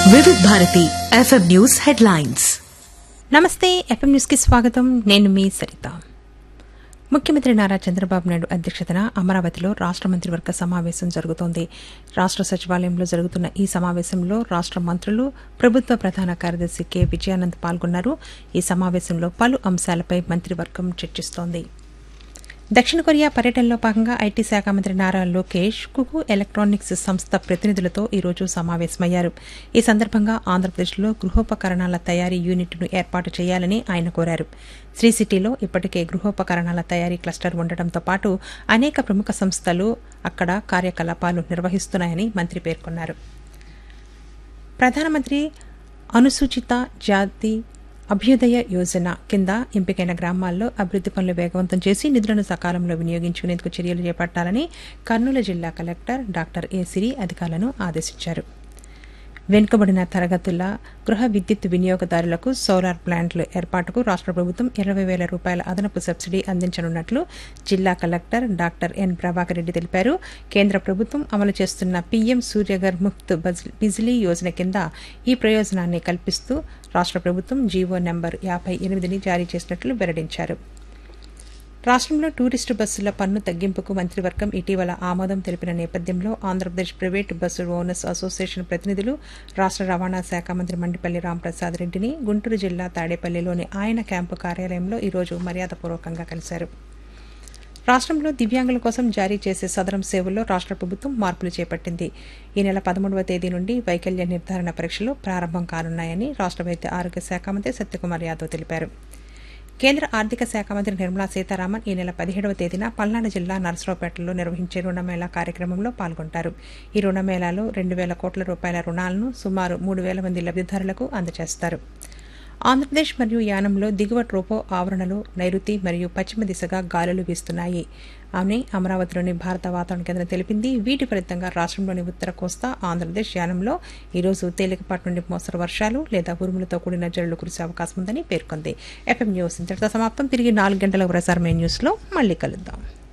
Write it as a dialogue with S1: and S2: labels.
S1: వివిధ Bharati FM news headlines
S2: నమస్తే FM న్యూస్కి స్వాగతం నేను మీ సరిత ముఖ్యమంత్రి నారా చంద్రబాబు నాయుడు అధ్యక్షతన అమరావతిలో రాష్ట మంత్రివర్గ సమావేశం జరుగుతోంది రాష్ట సచివాలయంలో జరుగుతున్న ఈ సమావేశంలో రాష్ట మంత్రులు ప్రభుత్వ ప్రధాన కార్యదర్శి కె విజయానంద్ పాల్గొన్నారు ఈ సమావేశంలో పలు అంశాలపై మంత్రివర్గం చర్చిస్తోంది దక్షిణ కొరియా పర్యటనలో భాగంగా ఐటీ శాఖ మంత్రి నారా లోకేష్ కుకు ఎలక్ట్రానిక్స్ సంస్థ ప్రతినిధులతో ఈరోజు సమావేశమయ్యారు ఈ సందర్భంగా ఆంధ్రప్రదేశ్లో గృహోపకరణాల తయారీ యూనిట్ను ఏర్పాటు చేయాలని ఆయన కోరారు శ్రీ సిటీలో ఇప్పటికే గృహోపకరణాల తయారీ క్లస్టర్ ఉండటంతో పాటు అనేక ప్రముఖ సంస్థలు అక్కడ కార్యకలాపాలు నిర్వహిస్తున్నాయని మంత్రి పేర్కొన్నారు ప్రధానమంత్రి అనుసూచిత జాతి అభ్యుదయ యోజన కింద ఎంపికైన గ్రామాల్లో అభివృద్ది పనులు వేగవంతం చేసి నిధులను సకాలంలో వినియోగించుకునేందుకు చర్యలు చేపట్టాలని కర్నూలు జిల్లా కలెక్టర్ డాక్టర్ ఏ సిరి అధికారులను ఆదేశించారు వెనుకబడిన తరగతుల గృహ విద్యుత్ వినియోగదారులకు సోలార్ ప్లాంట్ల ఏర్పాటుకు రాష్ట్ర ప్రభుత్వం ఇరవై వేల రూపాయల అదనపు సబ్సిడీ అందించనున్నట్లు జిల్లా collector doctor N Prabhakar Reddy తెలిపారు కేంద్ర ప్రభుత్వం అమలు చేస్తున్న పీఎం సూర్యగర్ ముక్త్ బజ్- బిజిలీ యోజన కింద ఈ ప్రయోజనాన్ని కల్పిస్తూ రాష్ట్ర ప్రభుత్వం జీవో నెంబర్ యాభై ఎనిమిదిని జారీ చేసినట్లు వెల్లడించారు రాష్ట్రంలో టూరిస్టు బస్సుల పన్ను తగ్గింపుకు మంత్రివర్గం ఇటీవల ఆమోదం తెలిపిన నేపథ్యంలో Andhra Pradesh private bus owners association ప్రతినిధులు రాష్ట్ర రవాణా శాఖ మంత్రి మండిపల్లి రాంప్రసాద్ రెడ్డిని గుంటూరు జిల్లా తాడేపల్లిలోని ఆయన క్యాంపు కార్యాలయంలో ఈరోజు మర్యాదపూర్వకంగా కలిశారు రాష్ట్రంలో దివ్యాంగుల కోసం జారీ చేసే సదరం సేవల్లో రాష్ట్ర ప్రభుత్వం మార్పులు చేపట్టింది ఈ నెల పదమూడవ తేదీ నుండి వైకల్య నిర్ధారణ పరీక్షలు ప్రారంభం కానున్నాయని రాష్ట్ర వైద్య ఆరోగ్య శాఖ మంత్రి సత్యకుమార్ యాదవ్ తెలిపారు కేంద్ర ఆర్థిక శాఖ మంత్రి నిర్మలా సీతారామన్ ఈ నెల పదిహేడవ తేదీన పల్నాడు జిల్లా నరసరావుపేటలో నిర్వహించే రుణమేళా కార్యక్రమంలో పాల్గొంటారు ఈ రుణమేళాలో రెండు వేల కోట్ల రూపాయల రుణాలను సుమారు మూడు వేల మంది లబ్దిదారులకు అందజేస్తారు ఆంధ్రప్రదేశ్ మరియు యానంలో దిగువ ట్రోపో ఆవరణలు నైరుతి మరియు పశ్చిమ దిశగా గాలులు వీస్తున్నాయి అని అమరావతిలోని భారత వాతావరణ కేంద్రం తెలిపింది వీటి ఫలితంగా రాష్ట్రంలోని ఉత్తర కోస్తా ఆంధ్రప్రదేశ్ యానంలో ఈరోజు తేలికపాటి నుండి మోస్తరు వర్షాలు లేదా ఉరుములతో కూడిన జల్లులు కురిసే అవకాశం ఉందని పేర్కొంది ఎఫ్ఎం న్యూస్ ఇంతటితో సమాప్తం తిరిగి నాలుగు గంటల ప్రసారమైన న్యూస్లో మళ్ళీ కలుద్దాం